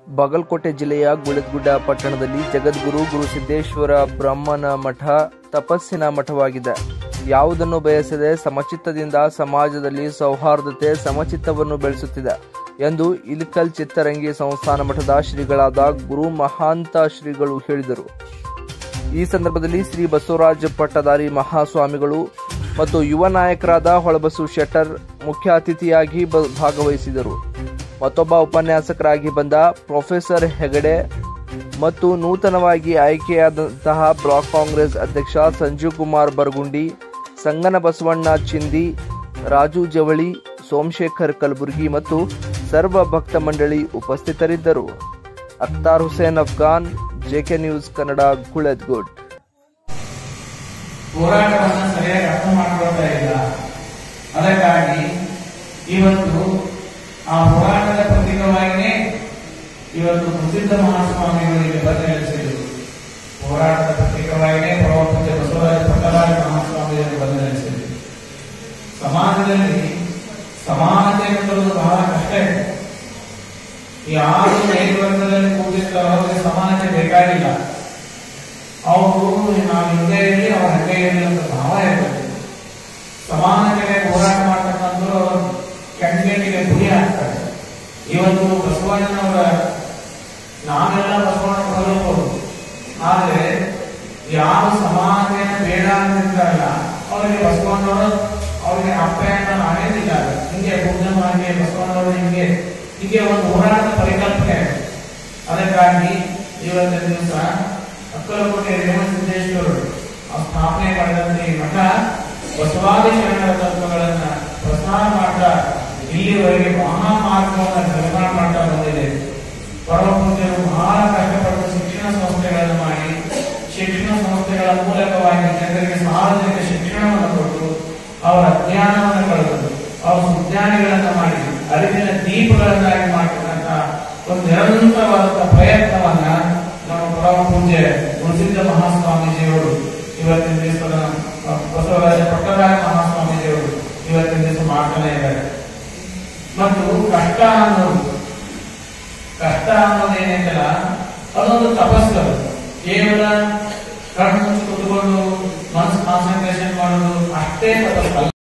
ಬಾಗಲಕೋಟೆ ಜಿಲ್ಲೆಯ ಗುಳದ್ಗುಡ್ಡ ಪಟ್ಟಣದಲ್ಲಿ ಜಗದ್ಗುರು ಗುರು ಸಿದ್ದೇಶ್ವರ ಬ್ರಹ್ಮನ ಮಠ ತಪಸ್ಸಿನ ಮಠವಾಗಿದೆ ಯಾವುದನ್ನು ಬಯಸದೆ ಸಮಚಿತ್ತದಿಂದ ಸಮಾಜದಲ್ಲಿ ಸೌಹಾರ್ದತೆ ಸಮಚಿತ್ತವನ್ನು ಬೆಳೆಸುತ್ತಿದೆ ಎಂದು ಇಲ್ಕಲ್ ಚಿತ್ತರಂಗಿ ಸಂಸ್ಥಾನ ಮಠದ ಶ್ರೀಗಳಾದ ಗುರು ಮಹಾಂತ ಶ್ರೀಗಳು ಹೇಳಿದರು ಈ ಸಂದರ್ಭದಲ್ಲಿ ಶ್ರೀ ಬಸವರಾಜ ಪಟ್ಟದಾರಿ ಮಹಾಸ್ವಾಮಿಗಳು ಮತ್ತು ಯುವ ನಾಯಕರಾದ ಹೊಳಬಸು ಶೆಟ್ಟರ್ ಮುಖ್ಯ ಅತಿಥಿಯಾಗಿ ಬ- ಭಾಗವಹಿಸಿದರು ಮತ್ತೊಬ್ಬ ಉಪನ್ಯಾಸಕರಾಗಿ ಬಂದ ಪ್ರೊಫೆಸರ್ ಹೆಗಡೆ ಮತ್ತು ನೂತನವಾಗಿ ಆಯ್ಕೆಯಾದಂತಹ ಬ್ಲಾಕ್ ಕಾಂಗ್ರೆಸ್ ಅಧ್ಯಕ್ಷ ಸಂಜೀವ್ ಕುಮಾರ್ ಬರ್ಗುಂಡಿ ಸಂಗನ ಬಸವಣ್ಣ ಚಿಂದಿ ರಾಜು ಜವಳಿ ಸೋಮಶೇಖರ್ ಕಲಬುರ್ಗಿ ಮತ್ತು ಸರ್ವ ಭಕ್ತ ಮಂಡಳಿ ಉಪಸ್ಥಿತರಿದ್ದರು ಅಖ್ತಾರ್ ಹುಸೇನ್ ಅಫ್ಘಾನ್ ಜೆಕೆ ನ್ಯೂಸ್ ಕನ್ನಡ ಗುಳದ್ಗುಡ್ ಹೋರಾಟವನ್ನು ಸರಿಯಾಗಿ ಅರ್ಥ ಮಾಡ್ಕೊಳ್ತಾ ಇಲ್ಲ ಅದಕ್ಕಾಗಿ ಇವತ್ತು ಆ ಹೋರಾಟದ ಪ್ರತೀಕವಾಗಿಯೇ ಇವತ್ತು ಪ್ರಸಿದ್ಧ ಮಹಾಸ್ವಾಮಿಗಳಿಗೆ ಬಂದು ನೆಲೆಸಿದರು ಹೋರಾಟದ ಪ್ರತೀಕವಾಗಿಯೇ ಪ್ರವರ್ತಿತ ಬಸವರಾಜ ಪಟ್ಟರಾಜ ಮಹಾಸ್ವಾಮಿಗಳಿಗೆ ಬಂದು ನೆಲೆಸಿದರು ಸಮಾಜದಲ್ಲಿ ಸಮಾನತೆ ಎನ್ನುವುದು ಬಹಳ ಕಷ್ಟ ಇದೆ ಯಾರು ಮೇಲ್ವರ್ಗದಲ್ಲಿ ಕೂತಿರ್ತಾರೋ ಅವರಿಗೆ ಸಮಾನತೆ ಬೇಕಾಗಿಲ್ಲ ಅವರು ನಾವು ಹಿಂದೆ ಇರಲಿ ಅವ್ರ ಹಂಗೆ ಇರಲಿ ಅಂತ ಭಾವ ಇರ್ತದೆ ಸಮಾನತೆಗೆ ಹೋರಾಟ ಮಾಡ್ತಕ್ಕಂಥವ್ರು ಅವ್ರ ಕೆಂಗೇಟಿಗೆ ಗುರಿ ಆಗ್ತಾರೆ ಇವತ್ತು ಬಸವಣ್ಣನವರ ನಾವೆಲ್ಲ ಬಸವಣ್ಣ ಬರಬಹುದು ಆದ್ರೆ ಯಾರು ಸಮಾನತೆಯನ್ನು ಬೇಡ ಅಂತಿರ್ತಾರಲ್ಲ ಅವರಿಗೆ ಬಸವಣ್ಣವರು ಅವರಿಗೆ ಅಪ್ಪೆಯನ್ನು ನಾನೇದಿಲ್ಲ ಹಿಂಗೆ ಬುದ್ಧಮಾಗಿ ಬಸವಣ್ಣವರು ಹಿಂಗೆ ಹೀಗೆ ಒಂದು ಹೋರಾಟದ ಪರಿಕಲ್ಪನೆ ಇದೆ. ಅದಕ್ಕಾಗಿ ಇವತ್ತಿನ ದಿವಸ ಅಕ್ಕಲಕೋಟೆ ರೇವಣಸಿದ್ದೇಶ್ವರರು ಆ ಸ್ಥಾಪನೆ ಮಾಡಿದಂತ ಈ ಮಠ ಬಸವಾದಿ ಶರಣರ ತತ್ವಗಳನ್ನ ಪ್ರಸಾರ ಮಾಡ್ತಾ ಇಲ್ಲಿವರೆಗೆ ಮಹಾ ಮಾರ್ಗವನ್ನು ನಿರ್ಮಾಣ ಮಾಡ್ತಾ ಬಂದಿದೆ ಪರಮ ಪೂಜ್ಯರು ಬಹಳ ಕಷ್ಟಪಟ್ಟು ಶಿಕ್ಷಣ ಸಂಸ್ಥೆಗಳನ್ನು ಮಾಡಿ ಶಿಕ್ಷಣ ಸಂಸ್ಥೆಗಳ ಮೂಲಕವಾಗಿ ಜನರಿಗೆ ಸಾರ್ವಜನಿಕ ಶಿಕ್ಷಣವನ್ನು ಕೊಟ್ಟು ಅವರ ಅಜ್ಞಾನವನ್ನು ಕಳೆದು ಅವರ ಸುಜ್ಞಾನಿಗಳನ್ನ ಮಾಡಿ ಅರಿವಿನ ದೀಪಗಳನ್ನಾಗಿ ಮಾಡತಕ್ಕಂಥ ಒಂದು ನಿರಂತರವಾದಂತಹ ಪ್ರಯತ್ನವನ್ನ ನಮ್ಮ ಪರಮ ಪೂಜ್ಯ ಗುರುಸಿದ್ಧ ಮಹಾಸ್ವಾಮೀಜಿಯವರು ಇವತ್ತಿನ ದಿವಸದ ಬಸವರಾಜ ಪಟ್ಟರಾಜ ಮಹಾಸ್ವಾಮೀಜಿಯವರು ಇವತ್ತಿನ ದಿವಸ ಮಾಡ್ತಾನೆ ಇದ್ದಾರೆ ಮತ್ತು ಕಷ್ಟ ಅನ್ನೋದು ಕಷ್ಟ ಅನ್ನೋದು ಏನೈತಲ್ಲ ಅದೊಂದು ತಪಸ್ಸು ಅದು. ಕೇವಲ ಕಣ್ಣು ಮುಚ್ಚಿ ಕುತ್ಕೊಂಡು ಮನಸ್ಸು ಕಾನ್ಸಂಟ್ರೇಷನ್ ಮಾಡೋದು ಅಷ್ಟೇ ತಪಸ್ಸಲ್ಲ